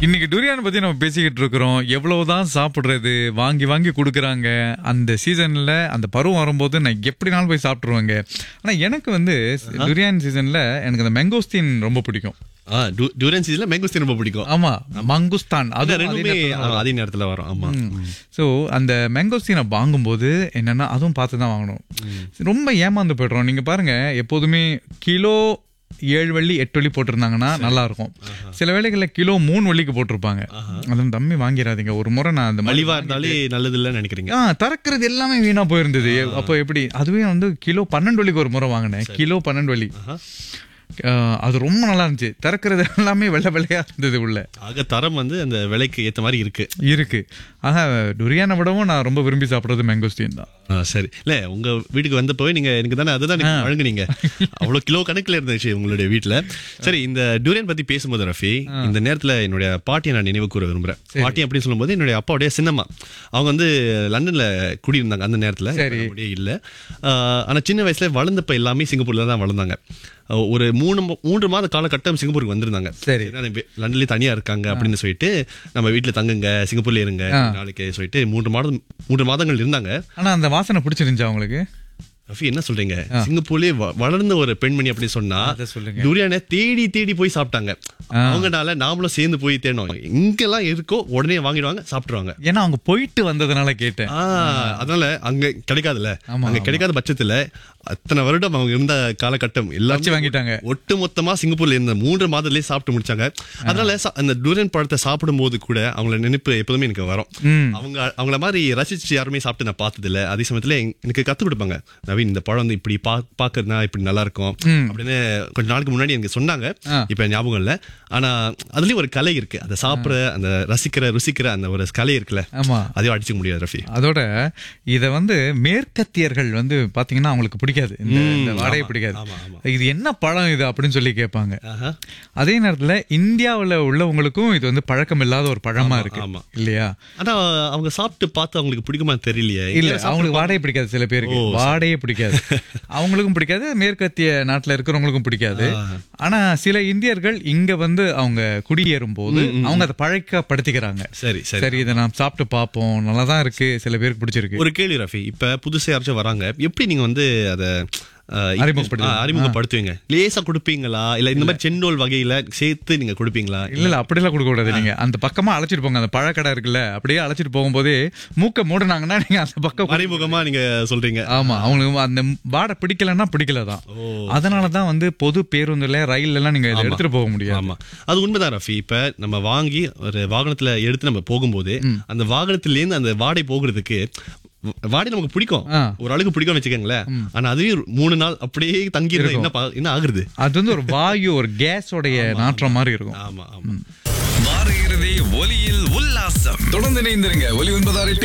இன்னைக்கு டூரியான் பத்தி நம்ம பேசிக்கிட்டு இருக்கிறோம் எவ்வளவுதான் சாப்பிடுறது வாங்கி வாங்கி கொடுக்குறாங்க அந்த சீசன்ல அந்த பருவம் வரும்போது நான் எப்படினாலும் போய் சாப்பிட்டுருவேங்க ஆனா எனக்கு வந்து டூரியான் சீசன்ல எனக்கு அந்த மேங்கோஸ்தீன் ரொம்ப பிடிக்கும் ஆ டூரன் சீசன்ல மேங்கோஸ்தீன் ரொம்ப பிடிக்கும் ஆமா மங்குஸ்தான் அது அது ரெண்டுமே ஆ, அதே நேரத்துல வரும் ஆமா ஸோ அந்த மேங்கோஸ்தீனை வாங்கும்போது என்னன்னா அதுவும் பார்த்து தான் வாங்கணும் ரொம்ப ஏமாந்து போய்டுறோம் நீங்க பாருங்க எப்போதுமே கிலோ ஏழு வள்ளி எட்டு வள்ளி போட்டிருந்தாங்கன்னா நல்லா இருக்கும் சில வேளைகளில் கிலோ மூணு வள்ளிக்கு போட்டிருப்பாங்க அதுவும் தம்மி வாங்கிடாதீங்க ஒரு முறை நான் அந்த மாதிரி மலிவா இருந்தாலே நல்லது இல்லைன்னு நினைக்கிறீங்க ஆ திறக்கிறது எல்லாமே வீணா போயிருந்தது அப்போ எப்படி அதுவே வந்து கிலோ பன்னெண்டு வள்ளிக்கு ஒரு முறை வாங்கினேன் கிலோ பன்னெண்டு வள்ளி ஆ, அது ரொம்ப நல்லா இருந்துச்சு திறக்கிறது எல்லாமே வெள்ளை வெள்ளையா இருந்தது உள்ள ஆக தரம் வந்து அந்த விலைக்கு ஏத்த மாதிரி இருக்கு இருக்கு ஆனா டுரியானை விடவும் நான் ரொம்ப விரும்பி சாப்பிடுறது மேங்கோஸ்டீன் தான் ஆ, சரி இல்ல உங்க வீட்டுக்கு வந்தப்போ நீங்க எனக்கு தானே அதுதான் நீங்க வழங்குனீங்க அவ்வளவு கிலோ கணக்குல இருந்துச்சு உங்களுடைய வீட்டுல சரி இந்த டூரியன் பத்தி பேசும்போது ரஃபி இந்த நேரத்துல என்னுடைய பாட்டியை நான் நினைவு கூற விரும்புறேன் பாட்டி அப்படின்னு சொல்லும்போது என்னுடைய அப்பாவுடைய சின்னம்மா அவங்க வந்து லண்டன்ல குடியிருந்தாங்க அந்த நேரத்துல சரி. இப்ப அப்படியே இல்ல ஆ, ஆனா சின்ன வயசுல வளர்ந்தப்ப எல்லாமே சிங்கப்பூர்ல தான் வளர்ந்தாங்க ஆ, ஒரு மூணு ம- மூன்று மாத காலகட்டம் சிங்கப்பூருக்கு வந்திருந்தாங்க சரி. ஏன்னா, வெ- லண்டன்லயே தனியா இருக்காங்க அப்படின்னு சொல்லிட்டு நம்ம வீட்டுல தங்குங்க சிங்கப்பூர்ல இருங்க நாளைக்கு சொல்லிட்டு மூன்று மாதம் மூன்று மாதங்கள் இருந்தாங்க ஆனா அந்த வாசனை பிடிச்சிருந்துச்சா உங்களுக்கு ரஃபி என்ன சொல்றீங்க சிங்கப்பூர்லயே வ- வளர்ந்த ஒரு பெண்மணி அப்படி சொன்னா அதை சொல்லுங்க. துரியானை தேடி தேடி போய் சாப்பிட்டாங்க அவங்கனால நாமளும் சேர்ந்து போய் தேடணும் இங்கெல்லாம் இருக்கோ உடனே வாங்கிடுவாங்க சாப்பிட்டுருவாங்க ஏன்னா அவங்க போயிட்டு வந்ததுனால கேட்டேன் ஆ, அதனால அங்க கிடைக்காதுல்ல அங்க கிடைக்காத பட்சத்துல அத்தனை வருடம் அவங்க இருந்த காலகட்டம் வச்சு எல்லாம் வாங்கிட்டாங்க ஒட்டு மொத்தமா சிங்கப்பூர்ல இருந்த மூன்று மாதத்திலேயே சாப்பிட்டு முடிச்சாங்க அதனால சா- அந்த டூரியன் பழத்தை சாப்பிடும் போது கூட அவங்கள நினைப்பு எப்போதுமே எனக்கு வரும் ம். அவங்க அவங்கள மாதிரி ரசிச்சு யாருமே சாப்பிட்டு நான் பார்த்தது இல்ல அதே சமயத்துல எங்க- எனக்கு கத்து கொடுப்பாங்க நவீன் இந்த பழம் வந்து இப்படி பா பாக்குறதுனா இப்படி நல்லா இருக்கும் அப்படின்னு கொஞ்ச நாளுக்கு முன்னாடி எனக்கு சொன்னாங்க ஆ. இப்ப ஞாபகம் இல்ல ஆனா அதுலயும் ஒரு கலை இருக்கு அதை சாப்பிடுற அந்த ரசிக்கிற ருசிக்கிற அந்த ஒரு கலை இருக்குல்ல ஆமா அதையும் அடிச்சுக்க முடியாது ரஃபி அதோட இத வந்து மேற்கத்தியர்கள் வந்து பாத்தீங்கன்னா அவங்களுக்கு பிடிக்காது இந்த இந்த வாடையை பிடிக்காது ஆமா, ஆமா. இது என்ன பழம் இது அப்படின்னு சொல்லி கேட்பாங்க ஆஹா. அதே நேரத்துல இந்தியாவுல உள்ளவங்களுக்கும் இது வந்து பழக்கம் இல்லாத ஒரு பழமா இருக்கு ஆமா. இல்லையா ஆனா அவங்க சாப்பிட்டு பார்த்து அவங்களுக்கு பிடிக்குமா தெரியலையே இல்ல அவங்களுக்கு வாடையே பிடிக்காது சில பேருக்கு வாடையே பிடிக்காது அவங்களுக்கும் பிடிக்காது மேற்கத்திய நாட்டுல இருக்கிறவங்களுக்கும் பிடிக்காது ஆனா சில இந்தியர்கள் இங்க வந்து அவங்க குடியேறும் போது அவங்க அதை பழக்கப்படுத்திக்கிறாங்க சரி சரி சரி இதை நான் சாப்பிட்டு பார்ப்போம் நல்லா தான் இருக்கு சில பேருக்கு பிடிச்சிருக்கு ஒரு கேள்வி ரஃபி இப்ப புதுசா யாராச்சும் வராங்க எப்படி நீங்க வந்து அத அஹ், அறிமுகப்படுத்துவீங்க. ஆ, அறிமுகப்படுத்துவீங்க லேசா கொடுப்பீங்களா இல்ல இந்த மாதிரி சென்னோல் வகையில சேர்த்து நீங்க கொடுப்பீங்களா இல்ல இல்ல அப்படிலாம் கொடுக்க கூடாது நீங்க அந்த பக்கமா அழைச்சிட்டு போங்க அந்த பழக்கடை இருக்குல்ல அப்படியே அழைச்சிட்டு போகும்போதே மூக்க மூடுனாங்கன்னா நீங்க அந்த பக்கம் அறிமுகமா நீங்க சொல்றீங்க ஆமா அவங்களுக்கு அந்த வாடை பிடிக்கலன்னா பிடிக்கலதான் அதனாலதான் வந்து பொது பேருந்துல ரயில் எல்லாம் நீங்க இதை எடுத்துட்டு போக முடியாது ஆமா அது உண்மைதான் ரஃபி இப்ப நம்ம வாங்கி ஒரு வாகனத்துல எடுத்து நம்ம போகும்போது அந்த வாகனத்துல இருந்து அந்த வாடை போகிறதுக்கு வ- வாடை நமக்கு பிடிக்கும் ஆ. ஒரு ஆளுக்கு பிடிக்கும் வச்சுக்கோங்களேன் ஆனா அதுவே ஒரு மூணு நாள் அப்படியே தங்கி இருந்தா என்ன பா- என்ன ஆகுறது அது வந்து ஒரு வாயு ஒரு கேஸோடைய நாற்றம் மாதிரி இருக்கும் ஆமா ஆமா வார இறுதி ஒலியில் உல்லாசம் தொடர்ந்து இணைந்திருங்க ஒலி ஒன்பதாறு